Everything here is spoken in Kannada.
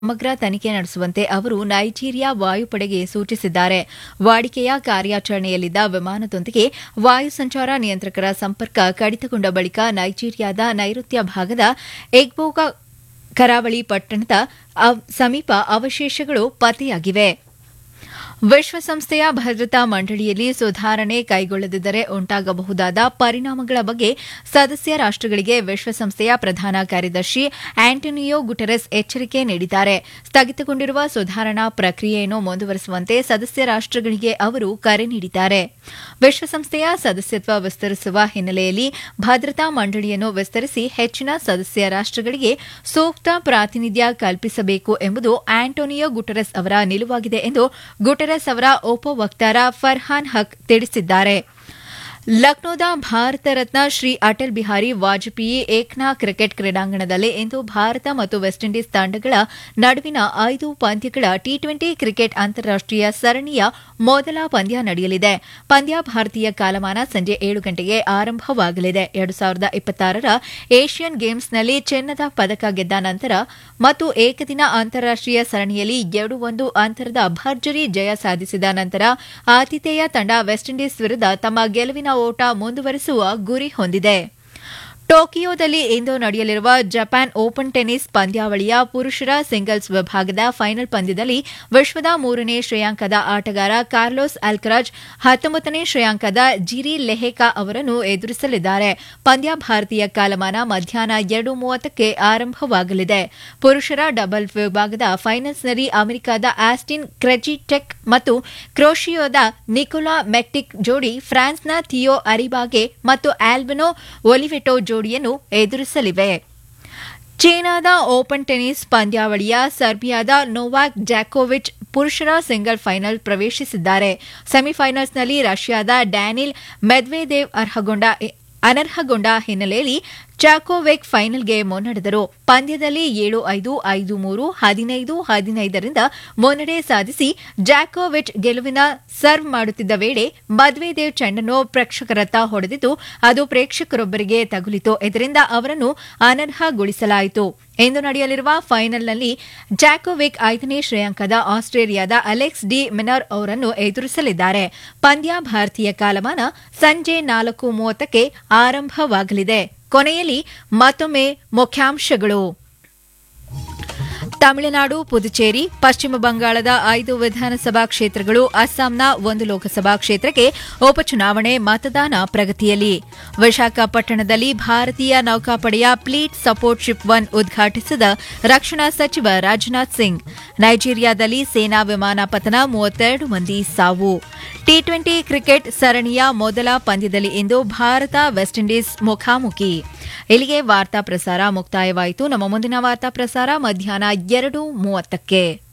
ಸಮಗ್ರ ತನಿಖೆ ನಡೆಸುವಂತೆ ಅವರು ನೈಜೀರಿಯಾ ವಾಯುಪಡೆಗೆ ಸೂಚಿಸಿದ್ದಾರೆ ವಾಡಿಕೆಯ ಕಾರ್ಯಾಚರಣೆಯಲ್ಲಿದ್ದ ವಿಮಾನದೊಂದಿಗೆ ವಾಯು ಸಂಚಾರ ನಿಯಂತ್ರಕರ ಸಂಪರ್ಕ ಕಡಿತಗೊಂಡ ಬಳಿಕ ನೈಜೀರಿಯಾದ ನೈಋತ್ಯ ಭಾಗದ ಎಗ್ಬೋಗಾ ಕರಾವಳಿ ಪಟ್ಟಣದ ಅವ್- ಸಮೀಪ ಅವಶೇಷಗಳು ಪತ್ತೆಯಾಗಿವೆ ವಿಶ್ವಸಂಸ್ಥೆಯ ಭದ್ರತಾ ಮಂಡಳಿಯಲ್ಲಿ ಸುಧಾರಣೆ ಕೈಗೊಳ್ಳದಿದ್ದರೆ ಉಂಟಾಗಬಹುದಾದ ಪರಿಣಾಮಗಳ ಬಗ್ಗೆ ಸದಸ್ಯ ರಾಷ್ಟಗಳಿಗೆ ವಿಶ್ವಸಂಸ್ಥೆಯ ಪ್ರಧಾನ ಕಾರ್ಯದರ್ಶಿ ಆಂಟೋನಿಯೋ ಗುಟೆರೆಸ್ ಎಚ್ಚರಿಕೆ ನೀಡಿದ್ದಾರೆ ಸ್ಥಗಿತಗೊಂಡಿರುವ ಸುಧಾರಣಾ ಪ್ರಕ್ರಿಯೆಯನ್ನು ಮುಂದುವರೆಸುವಂತೆ ಸದಸ್ಯ ರಾಷ್ಟಗಳಿಗೆ ಅವರು ಕರೆ ನೀಡಿದ್ದಾರೆ ವಿಶ್ವಸಂಸ್ಥೆಯ ಸದಸ್ಯತ್ವ ವಿಸ್ತರಿಸುವ ಹಿನ್ನೆಲೆಯಲ್ಲಿ ಭದ್ರತಾ ಮಂಡಳಿಯನ್ನು ವಿಸ್ತರಿಸಿ ಹೆಚ್ಚಿನ ಸದಸ್ಯ ರಾಷ್ಟಗಳಿಗೆ ಸೂಕ್ತ ಪ್ರಾತಿನಿಧ್ಯ ಕಲ್ಪಿಸಬೇಕು ಎಂಬುದು ಆಂಟೋನಿಯೋ ಗುಟೆರೆಸ್ ಅವರ ನಿಲುವಾಗಿದೆ ಎಂದು ಗುಟೆರೆಸ್ ಅವರ ಉಪವಕ್ತಾರ ಫರ್ಹಾನ್ ಹಕ್ ತಿಳಿಸಿದ್ದಾರೆ ಲಕ್ನೋದ ಭಾರತ ರತ್ನ ಶ್ರೀ ಅಟಲ್ ಬಿಹಾರಿ ವಾಜಪೇಯಿ ಏಕ್ನಾ ಕ್ರಿಕೆಟ್ ಕ್ರೀಡಾಂಗಣದಲ್ಲಿ ಇಂದು ಭಾರತ ಮತ್ತು ವೆಸ್ಟ್ ಇಂಡೀಸ್ ತಂಡಗಳ ನಡುವಿನ ಐದು ಪಂದ್ಯಗಳ ಟಿ ಟ್ವೆಂಟಿ ಕ್ರಿಕೆಟ್ ಅಂತಾರಾಷ್ಟೀಯ ಸರಣಿಯ ಮೊದಲ ಪಂದ್ಯ ನಡೆಯಲಿದೆ ಪಂದ್ಯ ಭಾರತೀಯ ಕಾಲಮಾನ ಸಂಜೆ ಏಳು ಗಂಟೆಗೆ ಆರಂಭವಾಗಲಿದೆ ಎರಡು ಸಾವಿರದ ಇಪ್ಪತ್ತಾರರ ಏಷ್ಯನ್ ಗೇಮ್ಸ್ನಲ್ಲಿ ಚಿನ್ನದ ಪದಕ ಗೆದ್ದ ನಂತರ ಮತ್ತು ಏಕದಿನ ಅಂತಾರಾಷ್ಟೀಯ ಸರಣಿಯಲ್ಲಿ ಎರಡು ಒಂದು ಅಂತರದ ಭರ್ಜರಿ ಜಯ ಸಾಧಿಸಿದ ನಂತರ ಆತಿಥೇಯ ತಂಡ ವೆಸ್ಟ್ ಇಂಡೀಸ್ ವಿರುದ್ಧ ತಮ್ಮ ಗೆಲುವಿನ ಓಟ ಮುಂದುವರೆಸುವ ಗುರಿ ಹೊಂದಿದೆ ಟೋಕಿಯೋದಲ್ಲಿ ಇಂದು ನಡೆಯಲಿರುವ ಜಪಾನ್ ಓಪನ್ ಟೆನ್ನಿಸ್ ಪಂದ್ಯಾವಳಿಯ ಪುರುಷರ ಸಿಂಗಲ್ಸ್ ವಿಭಾಗದ ಫೈನಲ್ ಪಂದ್ಯದಲ್ಲಿ ವಿಶ್ವದ ಮೂರನೇ ಶ್ರೇಯಾಂಕದ ಆಟಗಾರ ಕಾರ್ಲೋಸ್ ಅಲ್ಕರಾಜ್ ಹತ್ತೊಂಬತ್ತನೇ ಶ್ರೇಯಾಂಕದ ಜಿರಿ ಲೆಹೆಕಾ ಅವರನ್ನು ಎದುರಿಸಲಿದ್ದಾರೆ ಪಂದ್ಯ ಭಾರತೀಯ ಕಾಲಮಾನ ಮಧ್ಯಾಹ್ನ ಎರಡು ಮೂವತ್ತಕ್ಕೆ ಆರಂಭವಾಗಲಿದೆ ಪುರುಷರ ಡಬಲ್ ವಿಭಾಗದ ಫೈನಲ್ಸ್ನಲ್ಲಿ ಅಮೆರಿಕದ ಆಸ್ಟಿನ್ ಕ್ರೆಜಿಟೆಕ್ ಮತ್ತು ಕ್ರೋಷಿಯೋದ ನಿಕೋಲಾ ಮೆಕ್ಟಿಕ್ ಜೋಡಿ ಫ್ರಾನ್ಸ್ನ ಥಿಯೋ ಅರಿಬಾಗೆ ಮತ್ತು ಆಲ್ಬನೋ ಒಲಿವೆಟೋ ಜೋಡಿಯನ್ನು ಎದುರಿಸಲಿವೆ ಚೀನಾದ ಓಪನ್ ಟೆನ್ನಿಸ್ ಪಂದ್ಯಾವಳಿಯ ಸರ್ಬಿಯಾದ ನೋವಾಕ್ ಜಾಕೋವಿಚ್ ಪುರುಷರ ಸಿಂಗಲ್ ಫೈನಲ್ ಪ್ರವೇಶಿಸಿದ್ದಾರೆ ಸೆಮಿಫೈನಲ್ಸ್ನಲ್ಲಿ ರಷ್ಯಾದ ಡ್ಯಾನಿಲ್ ಮೆದ್ವೆದೇವ್ ಅರ್ಹಗೊಂಡ ಅನರ್ಹಗೊಂಡ ಹಿನ್ನೆಲೆಯಲ್ಲಿ ಚಾಕೋವೆಕ್ ಫೈನಲ್ಗೆ ಮುನ್ನಡೆದರು ಪಂದ್ಯದಲ್ಲಿ ಏಳು ಐದು ಐದು ಮೂರು ಹದಿನೈದು ಹದಿನೈದರಿಂದ ಮುನ್ನಡೆ ಸಾಧಿಸಿ ಜಾಕೋವಿಚ್ ಗೆಲುವಿನ ಸರ್ವ್ ಮಾಡುತ್ತಿದ್ದ ವೇಳೆ ಮದ್ವೆದೇವ್ ಚೆಂಡನ್ನು ಪ್ರೇಕ್ಷಕರತ್ತ ಹೊಡೆದಿದ್ದು ಅದು ಪ್ರೇಕ್ಷಕರೊಬ್ಬರಿಗೆ ತಗುಲಿತು ಇದರಿಂದ ಅವರನ್ನು ಅನರ್ಹಗೊಳಿಸಲಾಯಿತು ಇಂದು ನಡೆಯಲಿರುವ ಫೈನಲ್ನಲ್ಲಿ ಜಾಕೋವಿಕ್ ಐದನೇ ಶ್ರೇಯಾಂಕದ ಆಸ್ಟ್ರೇಲಿಯಾದ ಅಲೆಕ್ಸ್ ಡಿ ಮಿನರ್ ಅವರನ್ನು ಎದುರಿಸಲಿದ್ದಾರೆ ಪಂದ್ಯ ಭಾರತೀಯ ಕಾಲಮಾನ ಸಂಜೆ ನಾಲ್ಕು ಮೂವತ್ತಕ್ಕೆ ಆರಂಭವಾಗಲಿದೆ ಕೊನೆಯಲ್ಲಿ ಮತ್ತೊಮ್ಮೆ ಮುಖ್ಯಾಂಶಗಳು ತಮಿಳುನಾಡು ಪುದುಚೇರಿ ಪಶ್ಚಿಮ ಬಂಗಾಳದ ಐದು ವಿಧಾನಸಭಾ ಕ್ಷೇತ್ರಗಳು ಅಸ್ಸಾಂನ ಒಂದು ಲೋಕಸಭಾ ಕ್ಷೇತ್ರಕ್ಕೆ ಉಪಚುನಾವಣೆ ಮತದಾನ ಪ್ರಗತಿಯಲ್ಲಿ ವಿಶಾಖಪಟ್ಟಣದಲ್ಲಿ ಭಾರತೀಯ ನೌಕಾಪಡೆಯ ಪ್ಲೀಟ್ ಸಪೋರ್ಟ್ ಶಿಪ್ ಒನ್ ಉದ್ಘಾಟಿಸಿದ ರಕ್ಷಣಾ ಸಚಿವ ರಾಜನಾಥ್ ಸಿಂಗ್ ನೈಜೀರಿಯಾದಲ್ಲಿ ಸೇನಾ ವಿಮಾನ ಪತನ ಮೂವತ್ತೆರಡು ಮಂದಿ ಸಾವು ಟಿ ಟ್ವೆಂಟಿ ಕ್ರಿಕೆಟ್ ಸರಣಿಯ ಮೊದಲ ಪಂದ್ಯದಲ್ಲಿ ಇಂದು ಭಾರತ ವೆಸ್ಟ್ ಇಂಡೀಸ್ ಮುಖಾಮುಖಿ ಇಲ್ಲಿಗೆ ವಾರ್ತಾ ಪ್ರಸಾರ ಮುಕ್ತಾಯವಾಯಿತು ನಮ್ಮ ಮುಂದಿನ ವಾರ್ತಾ ಪ್ರಸಾರ ಮಧ್ಯಾಹ್ನ ಎರಡು ಮೂವತ್ತಕ್ಕೆ